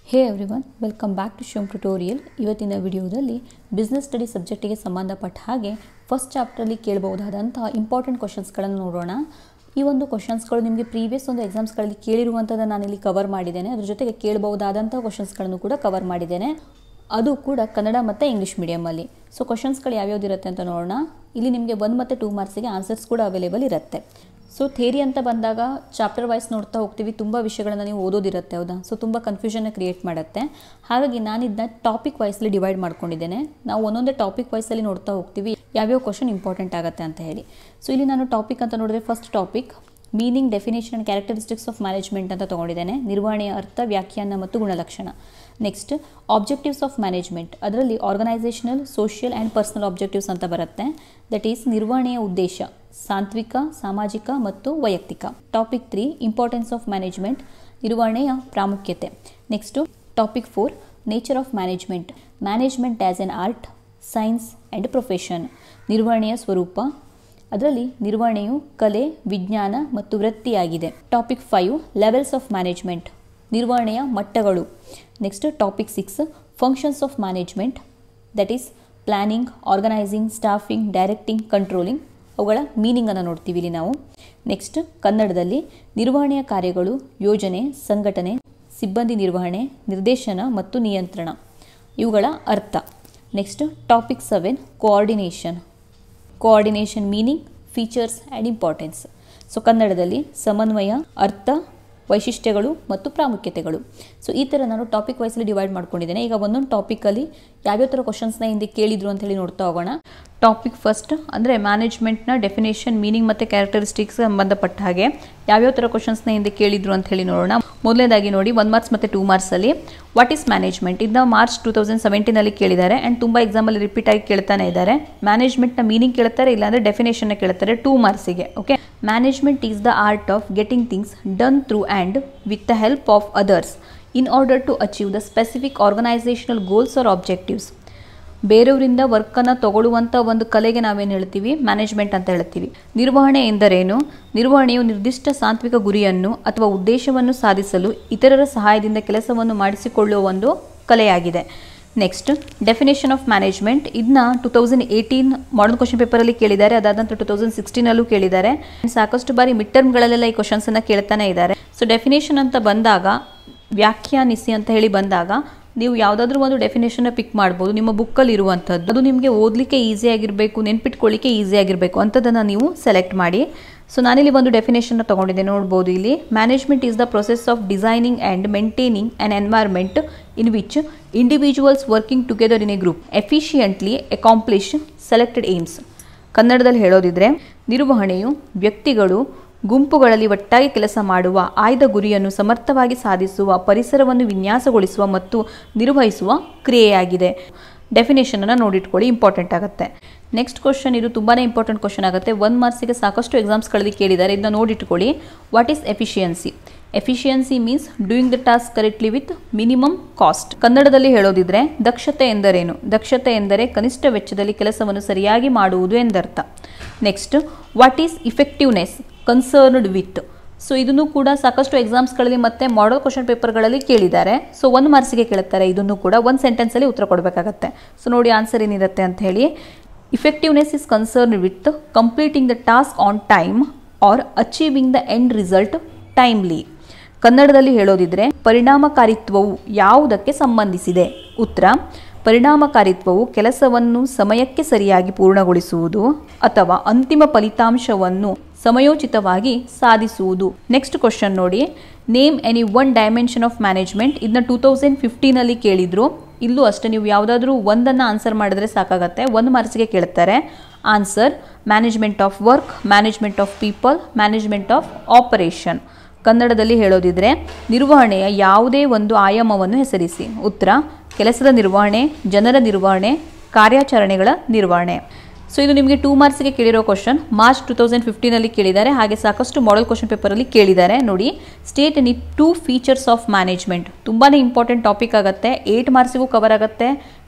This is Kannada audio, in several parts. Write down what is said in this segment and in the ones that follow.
hey everyone welcome back to Shivam tutorial ಇವತ್ತಿನ ವಿಡಿಯೋದಲ್ಲಿ ಬಿಸ್ನೆಸ್ ಸ್ಟಡಿ ಸಬ್ಜೆಕ್ಟಿಗೆ ಸಂಬಂಧಪಟ್ಟ ಹಾಗೆ ಫಸ್ಟ್ ಚಾಪ್ಟ್ರಲ್ಲಿ ಕೇಳಬಹುದಾದಂತಹ ಇಂಪಾರ್ಟೆಂಟ್ ಕ್ವಶನ್ಸ್ಗಳನ್ನು ನೋಡೋಣ ಈ ಒಂದು ಕ್ವಶನ್ಸ್ಗಳು ನಿಮಗೆ ಪ್ರೀವಿಯಸ್ ಒಂದು ಎಕ್ಸಾಮ್ಸ್ಗಳಲ್ಲಿ ಕೇಳಿರುವಂಥದ್ದನ್ನು ನಾನಿಲ್ಲಿ ಕವರ್ ಮಾಡಿದ್ದೇನೆ ಅದ್ರ ಜೊತೆಗೆ ಕೇಳಬಹುದಾದಂಥ ಕ್ವಶನ್ಸ್ಗಳನ್ನು ಕೂಡ ಕವರ್ ಮಾಡಿದ್ದೇನೆ ಅದು ಕೂಡ ಕನ್ನಡ ಮತ್ತು ಇಂಗ್ಲೀಷ್ ಮೀಡಿಯಮಲ್ಲಿ ಸೊ ಕ್ವಶನ್ಸ್ಗಳು ಯಾವ್ಯಾವ್ದು ಇರುತ್ತೆ ಅಂತ ನೋಡೋಣ ಇಲ್ಲಿ ನಿಮಗೆ ಒನ್ ಮತ್ತು ಟೂ ಮಾರ್ಕ್ಸಿಗೆ ಆನ್ಸರ್ಸ್ ಕೂಡ ಅವೈಲೇಬಲ್ ಇರುತ್ತೆ ಸೊ ಥೇರಿ ಅಂತ ಬಂದಾಗ ಚಾಪ್ಟರ್ ವೈಸ್ ನೋಡ್ತಾ ಹೋಗ್ತೀವಿ ತುಂಬ ವಿಷಯಗಳನ್ನು ನೀವು ಓದೋದಿರುತ್ತೆ ಹೌದಾ ಸೊ ತುಂಬ ಕನ್ಫ್ಯೂಷನ್ನ ಕ್ರಿಯೇಟ್ ಮಾಡುತ್ತೆ ಹಾಗಾಗಿ ನಾನು ಇದನ್ನ ಟಾಪಿಕ್ ವೈಸ್ಲಿ ಡಿವೈಡ್ ಮಾಡ್ಕೊಂಡಿದ್ದೇನೆ ನಾವು ಒಂದೊಂದೇ ಟಾಪಿಕ್ ವೈಸಲ್ಲಿ ನೋಡ್ತಾ ಹೋಗ್ತೀವಿ ಯಾವ್ಯಾವ ಕ್ವಶನ್ ಇಂಪಾರ್ಟೆಂಟ್ ಆಗುತ್ತೆ ಅಂತ ಹೇಳಿ ಸೊ ಇಲ್ಲಿ ನಾನು ಟಾಪಿಕ್ ಅಂತ ನೋಡಿದ್ರೆ first topic meaning definition and characteristics of management ಅಂತ ತೊಗೊಂಡಿದ್ದೇನೆ ನಿರ್ವಹಣೆಯ ಅರ್ಥ ವ್ಯಾಖ್ಯಾನ ಮತ್ತು ಗುಣಲಕ್ಷಣ ನೆಕ್ಸ್ಟ್ ಆಬ್ಜೆಕ್ಟಿವ್ಸ್ ಆಫ್ ಮ್ಯಾನೇಜ್ಮೆಂಟ್ ಅದರಲ್ಲಿ organisational social and personal objectives ಅಂತ ಬರುತ್ತೆ ದಟ್ ಈಸ್ ನಿರ್ವಹಣೆಯ ಉದ್ದೇಶ ಸಾಂತ್ವಿಕ ಸಾಮಾಜಿಕ ಮತ್ತು ವೈಯಕ್ತಿಕ topic three importance of management ನಿರ್ವಹಣೆಯ ಪ್ರಾಮುಖ್ಯತೆ next topic four nature of management management as an art science and profession ನಿರ್ವಹಣೆಯ ಸ್ವರೂಪ ಅದರಲ್ಲಿ ನಿರ್ವಹಣೆಯು ಕಲೆ ವಿಜ್ಞಾನ ಮತ್ತು ವೃತ್ತಿಯಾಗಿದೆ topic five levels of management ನಿರ್ವಹಣೆಯ ಮಟ್ಟಗಳು next topic six functions of management that is planning organising staffing directing controlling ಅವುಗಳ ಮೀನಿಂಗನ್ನು ನೋಡ್ತೀವಿ ಇಲ್ಲಿ ನಾವು ನೆಕ್ಸ್ಟ್ ಕನ್ನಡದಲ್ಲಿ ನಿರ್ವಹಣೆಯ ಕಾರ್ಯಗಳು ಯೋಜನೆ ಸಂಘಟನೆ ಸಿಬ್ಬಂದಿ ನಿರ್ವಹಣೆ ನಿರ್ದೇಶನ ಮತ್ತು ನಿಯಂತ್ರಣ ಇವುಗಳ ಅರ್ಥ next topic seven coordination coordination meaning features and importance so ಕನ್ನಡದಲ್ಲಿ ಸಮನ್ವಯ ಅರ್ಥ ವೈಶಿಷ್ಟ್ಯಗಳು ಮತ್ತು ಪ್ರಾಮುಖ್ಯತೆಗಳು ಸೊ ಈ ಥರ ನಾನು ಟಾಪಿಕ್ ವೈಸಲ್ಲಿ ಡಿವೈಡ್ ಮಾಡ್ಕೊಂಡಿದ್ದೇನೆ ಈಗ ಒಂದೊಂದು ಟಾಪಿಕಲ್ಲಿ ಯಾವ್ಯಾವ ಥರ ಕ್ವಶನ್ಸ್ನ ಹಿಂದೆ ಕೇಳಿದ್ರು ಅಂತ ಹೇಳಿ ನೋಡ್ತಾ ಹೋಗೋಣ ಟಾಪಿಕ್ ಫಸ್ಟ್ ಅಂದರೆ ಮ್ಯಾನೇಜ್ಮೆಂಟ್ನ ಡೆಫಿನೇಷನ್ ಮೀನಿಂಗ್ ಮತ್ತು ಕ್ಯಾರೆಕ್ಟರಿಸ್ಟಿಕ್ಸ್ ಸಂಬಂಧಪಟ್ಟ ಹಾಗೆ ಯಾವ್ಯಾವ ಥರ ಕ್ವಶನ್ಸ್ನ ಹಿಂದೆ ಕೇಳಿದ್ರು ಅಂತ ಹೇಳಿ ನೋಡೋಣ ಮೊದಲನೇದಾಗಿ ನೋಡಿ ಒನ್ ಮಾರ್ಕ್ಸ್ ಮತ್ತು ಟೂ ಮಾರ್ಕ್ಸಲ್ಲಿ ವಾಟ್ ಈಸ್ ಮ್ಯಾನೇಜ್ಮೆಂಟ್ ಇದನ್ನ ಮಾರ್ಚ್ ಟೂ ತೌಸಂಡ್ ಸೆವೆಂಟೀನಲ್ಲಿ ಕೇಳಿದ್ದಾರೆ ಆ್ಯಂಡ್ ತುಂಬ ಎಕ್ಸಾಮಲ್ಲಿ ರಿಪೀಟ್ ಆಗಿ ಕೇಳ್ತಾನೆ ಇದ್ದಾರೆ ಮ್ಯಾನೇಜ್ಮೆಂಟ್ನ ಮೀನಿಂಗ್ ಕೇಳ್ತಾರೆ ಇಲ್ಲಾಂದರೆ ಡೆಫಿನೇಷನ್ನ ಕೇಳ್ತಾರೆ ಟೂ ಮಾರ್ಕ್ಸಿಗೆ okay management is the art of getting things done through and with the help of others in order to achieve the specific organisational goals or objectives ಬೇರೆಯವರಿಂದ ವರ್ಕನ್ನು ತಗೊಳ್ಳುವಂಥ ಒಂದು ಕಲೆಗೆ ನಾವೇನು ಹೇಳ್ತೀವಿ ಮ್ಯಾನೇಜ್ಮೆಂಟ್ ಅಂತ ಹೇಳ್ತೀವಿ ನಿರ್ವಹಣೆ ಎಂದರೇನು ನಿರ್ವಹಣೆಯು ನಿರ್ದಿಷ್ಟ ಸಾಂತ್ವಿಕ ಗುರಿಯನ್ನು ಅಥವಾ ಉದ್ದೇಶವನ್ನು ಸಾಧಿಸಲು ಇತರರ ಸಹಾಯದಿಂದ ಕೆಲಸವನ್ನು ಮಾಡಿಸಿಕೊಳ್ಳುವ ಒಂದು ಕಲೆಯಾಗಿದೆ ನೆಕ್ಸ್ಟ್ ಡೆಫಿನೇಷನ್ ಆಫ್ ಮ್ಯಾನೇಜ್ಮೆಂಟ್ ಇದನ್ನ two thousand eighteen modern question ಪೇಪರಲ್ಲಿ ಕೇಳಿದ್ದಾರೆ ಅದಾದ ನಂತರ ಟು ತೌಸಂಡ್ ಸಿಕ್ಸ್ಟೀನಲ್ಲೂ ಕೇಳಿದ್ದಾರೆ ಸಾಕಷ್ಟು ಬಾರಿ ಮಿಡ್ ಟರ್ಮ್ಗಳಲ್ಲೆಲ್ಲ ಈ ಕ್ವಶನ್ಸನ್ನು ಕೇಳ್ತಾನೆ ಇದ್ದಾರೆ ಸೊ ಡೆಫಿನೇಷನ್ ಅಂತ ಬಂದಾಗ ವ್ಯಾಖ್ಯಾನಿಸಿ ಅಂತ ಹೇಳಿ ಬಂದಾಗ ನೀವು ಯಾವುದಾದ್ರೂ ಒಂದು ಡೆಫಿನೇಷನ್ನ ಪಿಕ್ ಮಾಡ್ಬೋದು ನಿಮ್ಮ ಬುಕ್ಕಲ್ಲಿ ಇರುವಂಥದ್ದು ಅದು ನಿಮಗೆ ಓದಲಿಕ್ಕೆ ಈಸಿ ಆಗಿರಬೇಕು ನೆನ್ಪಿಟ್ಕೊಳ್ಳಿಕ್ಕೆ ಈಸಿ ಆಗಿರಬೇಕು ಅಂಥದ್ದನ್ನು ನೀವು ಸೆಲೆಕ್ಟ್ ಮಾಡಿ ಸೊ ನಾನಿಲ್ಲಿ ಒಂದು ಡೆಫಿನೇಷನ್ನ ತೊಗೊಂಡಿದ್ದೆ ನೋಡ್ಬೋದು ಇಲ್ಲಿ management is the process of designing and maintaining an environment in which individuals working together in a group efficiently accomplish selected aims ಕನ್ನಡದಲ್ಲಿ ಹೇಳೋದಿದ್ರೆ ನಿರ್ವಹಣೆಯು ವ್ಯಕ್ತಿಗಳು ಗುಂಪುಗಳಲ್ಲಿ ಒಟ್ಟಾಗಿ ಕೆಲಸ ಮಾಡುವ ಆಯ್ದ ಗುರಿಯನ್ನು ಸಮರ್ಥವಾಗಿ ಸಾಧಿಸುವ ಪರಿಸರವನ್ನು ವಿನ್ಯಾಸಗೊಳಿಸುವ ಮತ್ತು ನಿರ್ವಹಿಸುವ ಕ್ರಿಯೆಯಾಗಿದೆ ಡೆಫಿನೇಷನನ್ನು ನೋಡಿಟ್ಕೊಳ್ಳಿ ಇಂಪಾರ್ಟೆಂಟ್ ಆಗುತ್ತೆ ನೆಕ್ಸ್ಟ್ ಕ್ವಶನ್ ಇದು ತುಂಬಾ ಇಂಪಾರ್ಟೆಂಟ್ ಕ್ವಶನ್ ಆಗುತ್ತೆ ಒನ್ ಮಾರ್ಕ್ಸಿಗೆ ಸಾಕಷ್ಟು ಎಕ್ಸಾಮ್ಸ್ಗಳಲ್ಲಿ ಕೇಳಿದ್ದಾರೆ ಇದನ್ನ ನೋಡಿಟ್ಕೊಳ್ಳಿ what is efficiency efficiency means doing the task correctly with minimum cost ಕನ್ನಡದಲ್ಲಿ ಹೇಳೋದಿದ್ರೆ ದಕ್ಷತೆ ಎಂದರೇನು ದಕ್ಷತೆ ಎಂದರೆ ಕನಿಷ್ಠ ವೆಚ್ಚದಲ್ಲಿ ಕೆಲಸವನ್ನು ಸರಿಯಾಗಿ ಮಾಡುವುದು ಎಂದರ್ಥ next what is effectiveness concerned with so ಇದನ್ನು ಕೂಡ ಸಾಕಷ್ಟು ಎಕ್ಸಾಮ್ಸ್ಗಳಲ್ಲಿ ಮತ್ತೆ ಮಾಡಲ್ ಕ್ವಶನ್ ಪೇಪರ್ಗಳಲ್ಲಿ ಕೇಳಿದ್ದಾರೆ ಸೊ ಒಂದು ಮಾರ್ಕ್ಸಿಗೆ ಕೇಳುತ್ತಾರೆ ಇದನ್ನು ಕೂಡ ಒಂದು ಸೆಂಟೆನ್ಸಲ್ಲಿ ಉತ್ತರ ಕೊಡಬೇಕಾಗತ್ತೆ ಸೊ ನೋಡಿ ಆನ್ಸರ್ ಏನಿರುತ್ತೆ ಅಂತ ಹೇಳಿ effectiveness is concern with completing the task on time or achieving the end result timely ಕನ್ನಡದಲ್ಲಿ ಹೇಳೋದಿದ್ರೆ ಪರಿಣಾಮಕಾರಿತ್ವವು ಯಾವುದಕ್ಕೆ ಸಂಬಂಧಿಸಿದೆ ಉತ್ತರ ಪರಿಣಾಮಕಾರಿತ್ವವು ಕೆಲಸವನ್ನು ಸಮಯಕ್ಕೆ ಸರಿಯಾಗಿ ಪೂರ್ಣಗೊಳಿಸುವುದು ಅಥವಾ ಅಂತಿಮ ಫಲಿತಾಂಶವನ್ನು ಸಮಯೋಚಿತವಾಗಿ ಸಾಧಿಸುವುದು ನೆಕ್ಸ್ಟ್ ಕ್ವಶನ್ ನೋಡಿ name any one dimension of management ಇದನ್ನ ಟೂ ತೌಸಂಡ್ ಫಿಫ್ಟೀನಲ್ಲಿ ಕೇಳಿದ್ರು ಇಲ್ಲೂ ಅಷ್ಟೇ ನೀವು ಯಾವುದಾದ್ರೂ ಒಂದನ್ನು ಆನ್ಸರ್ ಮಾಡಿದ್ರೆ ಸಾಕಾಗತ್ತೆ ಒಂದು ಮಾರ್ಕ್ಸ್ಗೆ ಕೇಳ್ತಾರೆ answer management of work management of people management of operation ಕನ್ನಡದಲ್ಲಿ ಹೇಳೋದಿದ್ರೆ ನಿರ್ವಹಣೆಯ ಯಾವುದೇ ಒಂದು ಆಯಾಮವನ್ನು ಹೆಸರಿಸಿ ಉತ್ತರ ಕೆಲಸದ ನಿರ್ವಹಣೆ ಜನರ ನಿರ್ವಹಣೆ ಕಾರ್ಯಾಚರಣೆಗಳ ನಿರ್ವಹಣೆ ಸೊ ಇದು ನಿಮಗೆ ಟೂ ಮಾರ್ಕ್ಸ್ಗೆ ಕೇಳಿರೋ ಕ್ವಶನ್ ಮಾರ್ಚ್ ಟು ತೌಸಂಡ್ ಫಿಫ್ಟೀನಲ್ಲಿ ಕೇಳಿದ್ದಾರೆ ಹಾಗೆ ಸಾಕಷ್ಟು ಮಾಡಲ್ ಕ್ವಶನ್ ಪೇಪರಲ್ಲಿ ಕೇಳಿದ್ದಾರೆ ನೋಡಿ state any two features of management ತುಂಬಾ ಇಂಪಾರ್ಟೆಂಟ್ ಟಾಪಿಕ್ ಆಗುತ್ತೆ ಏಯ್ಟ್ ಮಾರ್ಕ್ಸಿಗೂ ಕವರ್ ಆಗುತ್ತೆ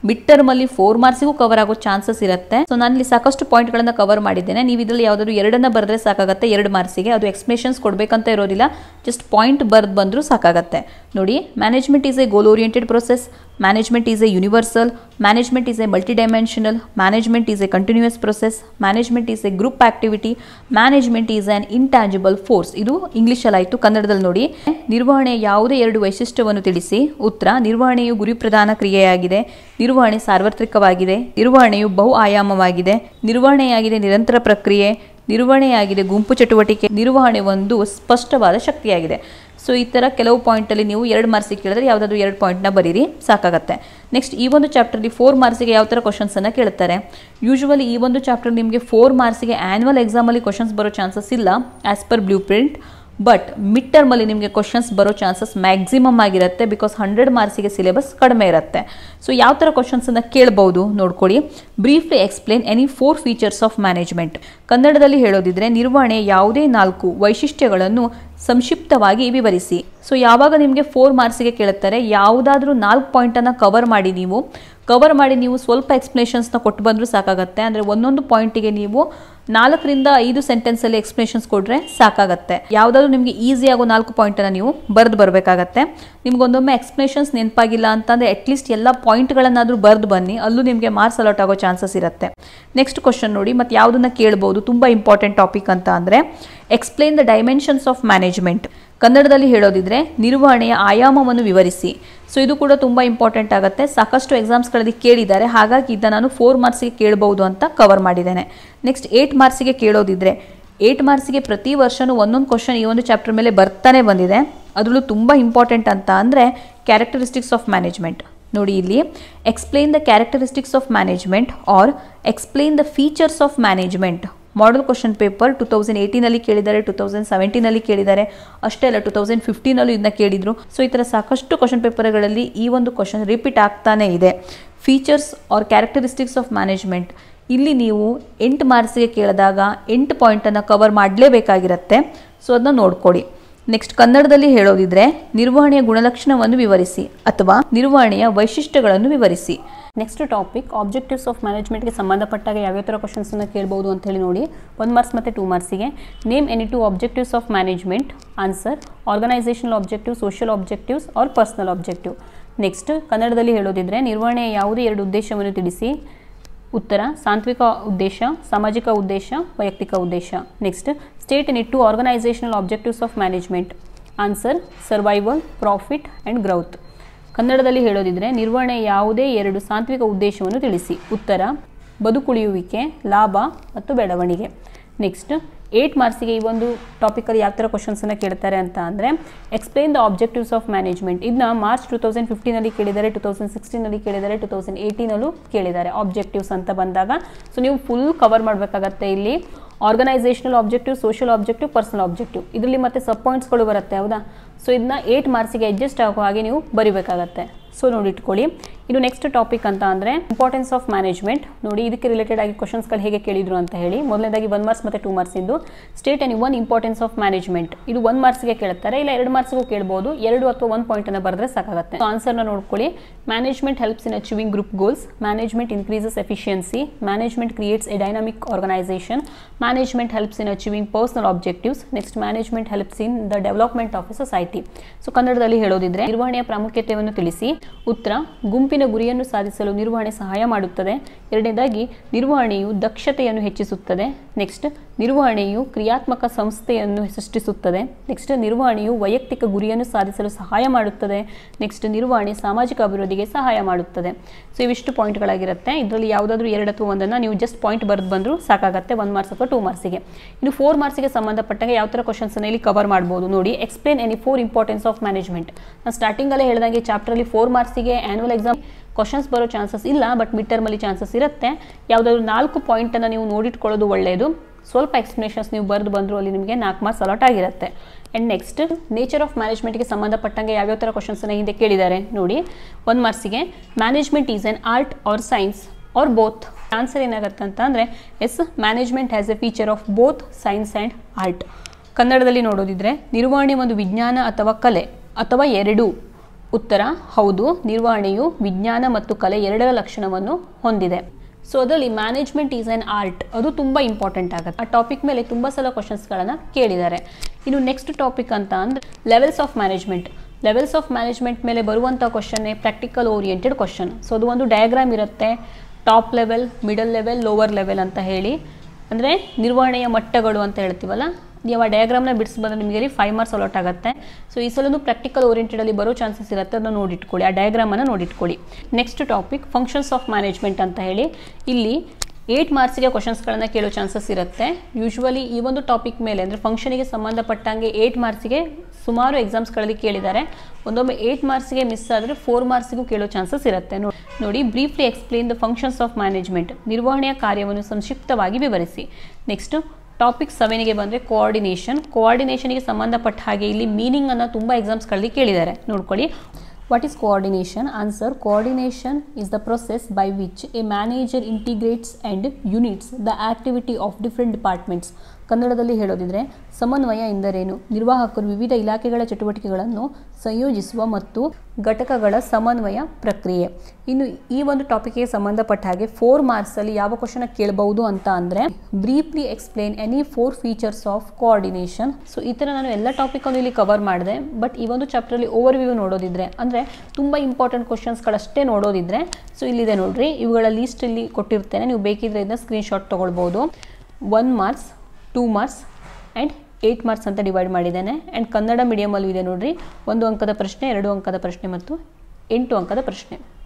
ಮಿಡ್ ಟರ್ಮಲ್ಲಿ ಫೋರ್ ಮಾರ್ಕ್ಸಿಗೂ ಕವರ್ ಆಗೋ ಚಾನ್ಸಸ್ ಇರುತ್ತೆ ಸೊ ನಾನು ಇಲ್ಲಿ ಸಾಕಷ್ಟು ಪಾಯಿಂಟ್ಗಳನ್ನ ಕವರ್ ಮಾಡಿದ್ದೇನೆ ನೀವು ಇದರಲ್ಲಿ ಯಾವುದಾದ್ರು ಎರಡನ್ನ ಬರೆದ್ರೆ ಸಾಕಾಗುತ್ತೆ ಎರಡು ಮಾರ್ಕ್ಸಿಗೆ ಅದು ಎಕ್ಸ್ಪ್ಲೇಷನ್ಸ್ ಕೊಡಬೇಕಂತ ಇರೋದಿಲ್ಲ ಜಸ್ಟ್ ಪಾಯಿಂಟ್ ಬರೆದು ಬಂದರೂ ಸಾಕಾಗುತ್ತೆ ನೋಡಿ management is a goal oriented process management is a universal management is a multi dimensional management is a continuous process management is a group activity management is an intangible force ಇದು ಇಂಗ್ಲಿಷಲ್ಲಿ ಆಯಿತು ಕನ್ನಡದಲ್ಲಿ ನೋಡಿ ನಿರ್ವಹಣೆ ಯಾವುದೇ ಎರಡು ವೈಶಿಷ್ಟ್ಯವನ್ನು ತಿಳಿಸಿ ಉತ್ತರ ನಿರ್ವಹಣೆಯು ಗುರಿ ಪ್ರಧಾನ ಕ್ರಿಯೆಯಾಗಿದೆ ನಿರ್ವಹಣೆ ಸಾರ್ವತ್ರಿಕವಾಗಿದೆ ನಿರ್ವಹಣೆಯು ಬಹು ಆಯಾಮವಾಗಿದೆ ನಿರ್ವಹಣೆಯಾಗಿದೆ ನಿರಂತರ ಪ್ರಕ್ರಿಯೆ ನಿರ್ವಹಣೆಯಾಗಿದೆ ಗುಂಪು ಚಟುವಟಿಕೆ ನಿರ್ವಹಣೆ ಒಂದು ಸ್ಪಷ್ಟವಾದ ಶಕ್ತಿಯಾಗಿದೆ ಸೊ ಈ ಥರ ಕೆಲವು ಪಾಯಿಂಟಲ್ಲಿ ನೀವು ಎರಡು ಮಾರ್ಕ್ಸಿಗೆ ಕೇಳಿದ್ರೆ ಯಾವುದಾದ್ರು ಎರಡು ಪಾಯಿಂಟ್ನ ಬರೀರಿ ಸಾಕಾಗತ್ತೆ ನೆಕ್ಸ್ಟ್ ಈ ಒಂದು ಚಾಪ್ಟರ್ಲಿ ಫೋರ್ ಮಾರ್ಕ್ಸಿಗೆ ಯಾವ ಥರ ಕ್ವಶನ್ಸನ್ನು ಕೇಳ್ತಾರೆ ಯೂಶುವಲಿ ಈ ಒಂದು ಚಾಪ್ಟರ್ ನಿಮಗೆ ಫೋರ್ ಮಾರ್ಕ್ಸಿಗೆ ಆ್ಯನ್ಯುವಲ್ ಎಕ್ಸಾಮಲ್ಲಿ ಕ್ವಶನ್ಸ್ ಬರೋ ಚಾನ್ಸಸ್ ಇಲ್ಲ as per blue print but mid ಟರ್ಮಲ್ಲಿ ನಿಮಗೆ ಕ್ವಶನ್ಸ್ ಬರೋ ಚಾನ್ಸಸ್ ಮ್ಯಾಕ್ಸಿಮಮ್ ಆಗಿರುತ್ತೆ ಬಿಕಾಸ್ ಹಂಡ್ರೆಡ್ ಮಾರ್ಕ್ಸಿಗೆ ಸಿಲೆಬಸ್ ಕಡಿಮೆ ಇರುತ್ತೆ ಸೊ ಯಾವ ಥರ ಕ್ವಶನ್ಸನ್ನು ಕೇಳ್ಬೋದು ನೋಡ್ಕೊಳ್ಳಿ briefly explain any four features of management ಕನ್ನಡದಲ್ಲಿ ಹೇಳೋದಿದ್ರೆ ನಿರ್ವಹಣೆ ಯಾವುದೇ ನಾಲ್ಕು ವೈಶಿಷ್ಟ್ಯಗಳನ್ನು ಸಂಕ್ಷಿಪ್ತವಾಗಿ ವಿವರಿಸಿ ಸೊ ಯಾವಾಗ ನಿಮಗೆ ಫೋರ್ ಮಾರ್ಕ್ಸಿಗೆ ಕೇಳುತ್ತಾರೆ ಯಾವುದಾದ್ರೂ ನಾಲ್ಕು ಪಾಯಿಂಟನ್ನು ಕವರ್ ಮಾಡಿ ನೀವು ಕವರ್ ಮಾಡಿ ನೀವು ಸ್ವಲ್ಪ ಎಕ್ಸ್ಪ್ಲೇಷನ್ಸ್ನ ಕೊಟ್ಟು ಬಂದರೂ ಸಾಕಾಗತ್ತೆ ಅಂದರೆ ಒಂದೊಂದು ಪಾಯಿಂಟಿಗೆ ನೀವು ನಾಲ್ಕರಿಂದ ಐದು ಸೆಂಟೆನ್ಸಲ್ಲಿ ಎಕ್ಸ್ಪ್ಲೇಷನ್ಸ್ ಕೊಟ್ಟರೆ ಸಾಕಾಗತ್ತೆ ಯಾವುದಾದ್ರೂ ನಿಮಗೆ ಈಸಿ ಆಗೋ ನಾಲ್ಕು ಪಾಯಿಂಟನ್ನು ನೀವು ಬರೆದು ಬರಬೇಕಾಗತ್ತೆ ನಿಮ್ಗೊಂದೊಮ್ಮೆ ಎಕ್ಸ್ಪ್ಲೇಷನ್ಸ್ ನೆನಪಾಗಿಲ್ಲ ಅಂತಂದರೆ ಅಟ್ಲೀಸ್ಟ್ ಎಲ್ಲ ಪಾಯಿಂಟ್ಗಳನ್ನಾದರೂ ಬರೆದು ಬನ್ನಿ ಅಲ್ಲೂ ನಿಮಗೆ ಮಾರ್ಕ್ಸ್ ಅಲಾಟ್ ಆಗೋ ಚಾನ್ಸಸ್ ಇರುತ್ತೆ ನೆಕ್ಸ್ಟ್ ಕ್ವಶನ್ ನೋಡಿ ಮತ್ತು ಯಾವುದನ್ನು ಕೇಳ್ಬೋದು ತುಂಬ ಇಂಪಾರ್ಟೆಂಟ್ ಟಾಪಿಕ್ ಅಂತ ಅಂದರೆ explain the dimensions of management ಕನ್ನಡದಲ್ಲಿ ಹೇಳೋದಿದ್ರೆ ನಿರ್ವಹಣೆಯ ಆಯಾಮವನ್ನು ವಿವರಿಸಿ ಸೊ ಇದು ಕೂಡ ತುಂಬ ಇಂಪಾರ್ಟೆಂಟ್ ಆಗುತ್ತೆ ಸಾಕಷ್ಟು ಎಕ್ಸಾಮ್ಸ್ಗಳಲ್ಲಿ ಕೇಳಿದ್ದಾರೆ ಹಾಗಾಗಿ ಇದನ್ನು ನಾನು ಫೋರ್ ಮಾರ್ಕ್ಸಿಗೆ ಕೇಳಬಹುದು ಅಂತ ಕವರ್ ಮಾಡಿದ್ದೇನೆ ನೆಕ್ಸ್ಟ್ ಏಯ್ಟ್ ಮಾರ್ಕ್ಸಿಗೆ ಕೇಳೋದಿದ್ರೆ ಏಯ್ಟ್ ಮಾರ್ಕ್ಸಿಗೆ ಪ್ರತಿ ವರ್ಷವೂ ಒಂದೊಂದು ಕ್ವಶನ್ ಈ ಒಂದು ಚಾಪ್ಟರ್ ಮೇಲೆ ಬರ್ತಾನೆ ಬಂದಿದೆ ಅದರಲ್ಲೂ ತುಂಬ ಇಂಪಾರ್ಟೆಂಟ್ ಅಂತ ಅಂದರೆ ಕ್ಯಾರೆಕ್ಟರಿಸ್ಟಿಕ್ಸ್ ಆಫ್ ಮ್ಯಾನೇಜ್ಮೆಂಟ್ ನೋಡಿ ಇಲ್ಲಿ explain the characteristics of management or explain the features of management model question paper two thousand ಏಯ್ಟೀನಲ್ಲಿ ಕೇಳಿದ್ದಾರೆ ಟು ತೌಸಂಡ್ ಸೆವೆಂಟೀನಲ್ಲಿ ಕೇಳಿದ್ದಾರೆ ಅಷ್ಟೇ ಅಲ್ಲ ಟು ತೌಸಂಡ್ ಫಿಫ್ಟೀನಲ್ಲೂ ಇದನ್ನ ಕೇಳಿದರು ಸೊ ಈ ಥರ ಸಾಕಷ್ಟು ಕ್ವಶನ್ ಪೇಪರ್ಗಳಲ್ಲಿ ಈ ಒಂದು ಕ್ವಶನ್ ರಿಪೀಟ್ ಆಗ್ತಾನೇ ಇದೆ features or characteristics of management ಇಲ್ಲಿ ನೀವು ಎಂಟು ಮಾರ್ಕ್ಸಿಗೆ ಕೇಳಿದಾಗ ಎಂಟು ಪಾಯಿಂಟನ್ನು ಕವರ್ ಮಾಡಲೇಬೇಕಾಗಿರುತ್ತೆ ಸೊ ಅದನ್ನ ನೋಡ್ಕೊಡಿ ನೆಕ್ಸ್ಟ್ ಕನ್ನಡದಲ್ಲಿ ಹೇಳೋದಿದ್ರೆ ನಿರ್ವಹಣೆಯ ಗುಣಲಕ್ಷಣವನ್ನು ವಿವರಿಸಿ ಅಥವಾ ನಿರ್ವಹಣೆಯ ವೈಶಿಷ್ಟ್ಯಗಳನ್ನು ವಿವರಿಸಿ ನೆಕ್ಸ್ಟ್ ಟಾಪಿಕ್ ಆಬ್ಜೆಕ್ಟಿವ್ಸ್ ಆಫ್ ಮ್ಯಾನೇಜ್ಮೆಂಟ್ಗೆ ಸಂಬಂಧಪಟ್ಟಾಗ ಯಾವ್ಯಾವ ಥರ ಕ್ವಶನ್ಸನ್ನು ಕೇಳ್ಬೋದು ಅಂತ ಹೇಳಿ ನೋಡಿ ಒಂದು ಮಾರ್ಕ್ಸ್ ಮತ್ತು ಟೂ ಮಾರ್ಕ್ಸಿಗೆ name any two objectives of management answer organisational objective social objectives or personal objective next ಕನ್ನಡದಲ್ಲಿ ಹೇಳೋದಿದ್ರೆ ನಿರ್ವಹಣೆಯ ಯಾವುದೇ ಎರಡು ಉದ್ದೇಶವನ್ನು ತಿಳಿಸಿ ಉತ್ತರ ಸಾಂತ್ವಿಕ ಉದ್ದೇಶ ಸಾಮಾಜಿಕ ಉದ್ದೇಶ ವೈಯಕ್ತಿಕ ಉದ್ದೇಶ next state in it two organisational objectives of management answer survival profit and growth ಕನ್ನಡದಲ್ಲಿ ಹೇಳೋದಿದ್ರೆ ನಿರ್ವಹಣೆ ಯಾವುದೇ ಎರಡು ಸಾಂತ್ವಿಕ ಉದ್ದೇಶವನ್ನು ತಿಳಿಸಿ ಉತ್ತರ ಬದುಕುಳಿಯುವಿಕೆ ಲಾಭ ಮತ್ತು ಬೆಳವಣಿಗೆ ನೆಕ್ಸ್ಟ್ ಏಯ್ಟ್ ಮಾರ್ಕ್ಸಿಗೆ ಈ ಒಂದು ಟಾಪಿಕಲ್ಲಿ ಯಾವ ಥರ ಕ್ವಶನ್ಸನ್ನು ಕೇಳ್ತಾರೆ ಅಂತ ಅಂದರೆ explain the objectives of management ಇದನ್ನ ಮಾರ್ಚ್ ಟು ತೌಸಂಡ್ ಫಿಫ್ಟೀನಲ್ಲಿ ಕೇಳಿದ್ದಾರೆ ಟು ತೌಸಂಡ್ ಸಿಕ್ಸ್ಟೀನಲ್ಲಿ ಕೇಳಿದ್ದಾರೆ ಟು ತೌಸಂಡ್ ಏಯ್ಟೀನಲ್ಲೂ ಕೇಳಿದ್ದಾರೆ ಆಬ್ಜೆಕ್ಟಿವ್ಸ್ ಅಂತ ಬಂದಾಗ ಸೊ ನೀವು ಫುಲ್ ಕವರ್ ಮಾಡಬೇಕಾಗತ್ತೆ ಇಲ್ಲಿ organisational objective social objective personal objective ಇದರಲ್ಲಿ ಮತ್ತೆ ಸಬ್ ಪಾಯಿಂಟ್ಸ್ಗಳು ಬರುತ್ತೆ ಹೌದಾ ಸೊ ಇದನ್ನ ಏಯ್ಟ್ ಮಾರ್ಕ್ಸಿಗೆ ಅಡ್ಜಸ್ಟ್ ಆಗೋ ಹಾಗೆ ನೀವು ಬರಿಬೇಕಾಗತ್ತೆ ಸೊ ನೋಡಿ ಇಟ್ಕೊಳ್ಳಿ ಇನ್ನು ನೆಕ್ಸ್ಟ್ ಟಾಪಿಕ್ ಅಂತ ಅಂದರೆ ಇಂಪಾರ್ಟೆನ್ಸ್ ಆಫ್ ಮ್ಯಾನೇಜ್ಮೆಂಟ್ ನೋಡಿ ಇದಕ್ಕೆ ರಿಲೇಟೆಡ್ ಆಗಿ ಕ್ವಶನ್ಸ್ಗಳು ಹೇಗೆ ಕೇಳಿದ್ರು ಅಂತ ಹೇಳಿ ಮೊದಲನೇದಾಗಿ ಒನ್ ಮಾರ್ಕ್ಸ್ ಮತ್ತು ಟೂ ಮಾರ್ಕ್ಸ್ ಇದ್ದು state and one importance of management ಇದು ಒನ್ ಮಾರ್ಕ್ಸ್ಗೆ ಕೇಳ್ತಾರೆ ಇಲ್ಲ ಎರಡು ಮಾರ್ಕ್ಸ್ಗೂ ಕೇಳ್ಬೋದು ಎರಡು ಅಥವಾ ಒಂದು ಪಾಯಿಂಟನ್ನು ಬರೆದ್ರೆ ಸಾಕಾಗುತ್ತೆ ಆನ್ಸರ್ನ ನೋಡ್ಕೊಳ್ಳಿ management helps in achieving group goals management increases efficiency management creates a dynamic organisation management helps in achieving personal objectives next management helps in the development of a society so ಕನ್ನಡದಲ್ಲಿ ಹೇಳೋದಿದ್ರೆ ನಿರ್ವಹಣೆಯ ಪ್ರಾಮುಖ್ಯತೆಯನ್ನು ತಿಳಿಸಿ ಉತ್ತರ ಗುಂಪಿನ ಗುರಿಯನ್ನು ಸಾಧಿಸಲು ನಿರ್ವಹಣೆ ಸಹಾಯ ಮಾಡುತ್ತದೆ ಎರಡನೇದಾಗಿ ನಿರ್ವಹಣೆಯು ದಕ್ಷತೆಯನ್ನು ಹೆಚ್ಚಿಸುತ್ತದೆ ನೆಕ್ಸ್ಟ್ ನಿರ್ವಹಣೆಯು ಕ್ರಿಯಾತ್ಮಕ ಸಂಸ್ಥೆಯನ್ನು ಸೃಷ್ಟಿಸುತ್ತದೆ ನೆಕ್ಸ್ಟ್ ನಿರ್ವಹಣೆಯು ವೈಯಕ್ತಿಕ ಗುರಿಯನ್ನು ಸಾಧಿಸಲು ಸಹಾಯ ಮಾಡುತ್ತದೆ ನೆಕ್ಸ್ಟ್ ನಿರ್ವಹಣೆ ಸಾಮಾಜಿಕ ಅಭಿವೃದ್ಧಿಗೆ ಸಹಾಯ ಮಾಡುತ್ತದೆ ಸೊ ಇವಿಷ್ಟು ಪಾಯಿಂಟ್ಗಳಾಗಿರುತ್ತೆ ಇದರಲ್ಲಿ ಯಾವುದಾದ್ರೂ ಎರಡು ಅಥವಾ ಒಂದನ್ನು ನೀವು ಜಸ್ಟ್ ಪಾಯಿಂಟ್ ಬರೆದು ಬಂದರೂ ಸಾಕಾಗುತ್ತೆ ಒನ್ ಮಾರ್ಕ್ಸ್ ಅಥವಾ ಟೂ ಮಾರ್ಕ್ಸಿಗೆ ಇನ್ನು ಫೋರ್ ಮಾರ್ಕ್ಸಿಗೆ ಸಂಬಂಧಪಟ್ಟಾಗ ಯಾವ ಥರ ಕ್ವಶನ್ಸನ್ನು ಇಲ್ಲಿ ಕವರ್ ಮಾಡ್ಬೋದು ನೋಡಿ explain any four importance of management ನಾನು ಸ್ಟಾರ್ಟಿಂಗಲ್ಲೇ ಹೇಳಿದಂಗೆ ಚಾಪ್ಟರಲ್ಲಿ ಫೋರ್ ಮಾರ್ಕ್ಸಿಗೆ ಆ್ಯನ್ಯುವಲ್ ಎಕ್ಸಾಮ್ ಕ್ವಶನ್ಸ್ ಬರೋ ಚಾನ್ಸಸ್ ಇಲ್ಲ ಬಟ್ ಮಿಡ್ ಟರ್ಮಲ್ಲಿ ಚಾನ್ಸಸ್ ಇರುತ್ತೆ ಯಾವುದಾದ್ರು ನಾಲ್ಕು ಪಾಯಿಂಟನ್ನು ನೀವು ನೋಡಿಟ್ಕೊಳ್ಳೋದು ಒಳ್ಳೆಯದು ಸ್ವಲ್ಪ ಎಕ್ಸ್ಪ್ಲನೇಷನ್ಸ್ ನೀವು ಬರೆದು ಬಂದರೂ ಅಲ್ಲಿ ನಿಮಗೆ ನಾಲ್ಕು ಮಾರ್ಕ್ಸ್ ಅಲಾಟ್ ಆಗಿರುತ್ತೆ ಆ್ಯಂಡ್ ನೆಕ್ಸ್ಟ್ ನೇಚರ್ ಆಫ್ ಮ್ಯಾನೇಜ್ಮೆಂಟ್ಗೆ ಸಂಬಂಧಪಟ್ಟಂಗೆ ಯಾವ್ಯಾವ ಥರ ಕ್ವಶನ್ಸನ್ನು ಹಿಂದೆ ಕೇಳಿದ್ದಾರೆ ನೋಡಿ ಒಂದು ಮಾರ್ಕ್ಸಿಗೆ management is an art or science or both answer ಏನಾಗುತ್ತೆ ಅಂತ ಅಂದರೆ as management has a feature of both science and art ಕನ್ನಡದಲ್ಲಿ ನೋಡೋದಿದ್ರೆ ನಿರ್ವಹಣೆ ಒಂದು ವಿಜ್ಞಾನ ಅಥವಾ ಕಲೆ ಅಥವಾ ಎರಡೂ ಉತ್ತರ ಹೌದು ನಿರ್ವಹಣೆಯು ವಿಜ್ಞಾನ ಮತ್ತು ಕಲೆ ಎರಡರ ಲಕ್ಷಣವನ್ನು ಹೊಂದಿದೆ ಸೊ ಅದರಲ್ಲಿ ಮ್ಯಾನೇಜ್ಮೆಂಟ್ ಈಸ್ ಆ್ಯನ್ ಆರ್ಟ್ ಅದು ತುಂಬ ಇಂಪಾರ್ಟೆಂಟ್ ಆಗುತ್ತೆ ಆ ಟಾಪಿಕ್ ಮೇಲೆ ತುಂಬ ಸಲ ಕ್ವಶನ್ಸ್ಗಳನ್ನು ಕೇಳಿದ್ದಾರೆ ಇನ್ನು ನೆಕ್ಸ್ಟ್ ಟಾಪಿಕ್ ಅಂತ ಅಂದರೆ levels of management levels of management ಮೇಲೆ ಬರುವಂಥ ಕ್ವಶನ್ನೇ ಪ್ರಾಕ್ಟಿಕಲ್ ಓರಿಯೆಂಟೆಡ್ ಕ್ವಶನ್ ಸೊ ಅದು ಒಂದು ಡಯಾಗ್ರಾಮ್ ಇರುತ್ತೆ top level middle level lower level ಅಂತ ಹೇಳಿ ಅಂದರೆ ನಿರ್ವಹಣೆಯ ಮಟ್ಟಗಳು ಅಂತ ಹೇಳ್ತೀವಲ್ಲ ನೀವು ಆ ಡಯಾಗ್ರಾಮ್ನ ಬಿಡಿಸ್ಬಂದ್ರೆ ನಿಮಗೆ ಇಲ್ಲಿ ಫೈವ್ ಮಾರ್ಕ್ಸ್ ಅಲಾಟ್ ಆಗುತ್ತೆ ಸೊ ಈ ಸಲನು ಪ್ರಾಕ್ಟಿಕಲ್ ಓರಿಯೆಂಟೆಡಲ್ಲಿ ಬರೋ ಚಾನ್ಸಸ್ ಇರುತ್ತೆ ಅದನ್ನು ನೋಡಿಟ್ಕೊಳ್ಳಿ ಆ ಡಯಾಗ್ರಾಮನ್ನು ನೋಡಿಟ್ಕೊಳ್ಳಿ next topic functions of management ಅಂತ ಹೇಳಿ ಇಲ್ಲಿ ಏಯ್ಟ್ ಮಾರ್ಕ್ಸಿಗೆ ಕ್ವಶನ್ಸ್ಗಳನ್ನು ಕೇಳೋ ಚಾನ್ಸಸ್ ಇರುತ್ತೆ ಯೂಶ್ವಲಿ ಈ ಒಂದು ಟಾಪಿಕ್ ಮೇಲೆ ಅಂದರೆ ಫಂಕ್ಷನಿಗೆ ಸಂಬಂಧಪಟ್ಟಂಗೆ ಏಯ್ಟ್ ಮಾರ್ಕ್ಸಿಗೆ ಸುಮಾರು ಎಕ್ಸಾಮ್ಸ್ಗಳಲ್ಲಿ ಕೇಳಿದ್ದಾರೆ ಒಂದೊಮ್ಮೆ ಏಯ್ಟ್ ಮಾರ್ಕ್ಸಿಗೆ ಮಿಸ್ ಆದರೆ ಫೋರ್ ಮಾರ್ಕ್ಸಿಗೂ ಕೇಳೋ ಚಾನ್ಸಸ್ ಇರುತ್ತೆ ನೋಡಿ briefly explain the functions of management ನಿರ್ವಹಣೆಯ ಕಾರ್ಯವನ್ನು ಸಂಕ್ಷಿಪ್ತವಾಗಿ ವಿವರಿಸಿ ನೆಕ್ಸ್ಟ್ ಟಾಪಿಕ್ ಸೆವೆನ್ಗೆ ಬಂದರೆ ಕೋಆರ್ಡಿನೇಷನ್ ಕೋಆರ್ಡಿನೇಷನ್ಗೆ ಸಂಬಂಧಪಟ್ಟ ಹಾಗೆ ಇಲ್ಲಿ ಮೀನಿಂಗನ್ನು ತುಂಬ ಎಕ್ಸಾಮ್ಸ್ಗಳಲ್ಲಿ ಕೇಳಿದ್ದಾರೆ ನೋಡ್ಕೊಳ್ಳಿ what is coordination answer coordination is the process by which a manager integrates and units the activity of different departments ಕನ್ನಡದಲ್ಲಿ ಹೇಳೋದಿದ್ರೆ ಸಮನ್ವಯ ಎಂದರೇನು ನಿರ್ವಾಹಕರು ವಿವಿಧ ಇಲಾಖೆಗಳ ಚಟುವಟಿಕೆಗಳನ್ನು ಸಂಯೋಜಿಸುವ ಮತ್ತು ಘಟಕಗಳ ಸಮನ್ವಯ ಪ್ರಕ್ರಿಯೆ ಇನ್ನು ಈ ಒಂದು ಟಾಪಿಕ್ಗೆ ಸಂಬಂಧಪಟ್ಟ ಹಾಗೆ ಫೋರ್ ಮಾರ್ಕ್ಸಲ್ಲಿ ಯಾವ ಕ್ವಶನ್ ಕೇಳಬಹುದು ಅಂತ ಅಂದರೆ briefly explain any four features of coordination so ಈ ಥರ ನಾನು ಎಲ್ಲ ಟಾಪಿಕನ್ನು ಇಲ್ಲಿ ಕವರ್ ಮಾಡಿದೆ ಬಟ್ ಈ ಒಂದು ಚಾಪ್ಟ್ರಲ್ಲಿ ಓವರ್ ವ್ಯೂ ನೋಡೋದಿದ್ರೆ ಅಂದರೆ ತುಂಬ ಇಂಪಾರ್ಟೆಂಟ್ ಕ್ವಶನ್ಸ್ಗಳಷ್ಟೇ ನೋಡೋದಿದ್ರೆ ಸೊ ಇಲ್ಲಿದೆ ನೋಡ್ರಿ ಇವುಗಳ ಲೀಸ್ಟ್ ಇಲ್ಲಿ ಕೊಟ್ಟಿರ್ತೇನೆ ನೀವು ಬೇಕಿದ್ರೆ ಇದನ್ನ ಸ್ಕ್ರೀನ್ಶಾಟ್ ತೊಗೊಳ್ಬೋದು one marks two marks and eight marks ಅಂತ ಡಿವೈಡ್ ಮಾಡಿದ್ದೇನೆ ಆ್ಯಂಡ್ ಕನ್ನಡ ಮೀಡಿಯಮಲ್ಲೂ ಇದೆ ನೋಡ್ರಿ ಒಂದು ಅಂಕದ ಪ್ರಶ್ನೆ ಎರಡು ಅಂಕದ ಪ್ರಶ್ನೆ ಮತ್ತು ಎಂಟು ಅಂಕದ ಪ್ರಶ್ನೆ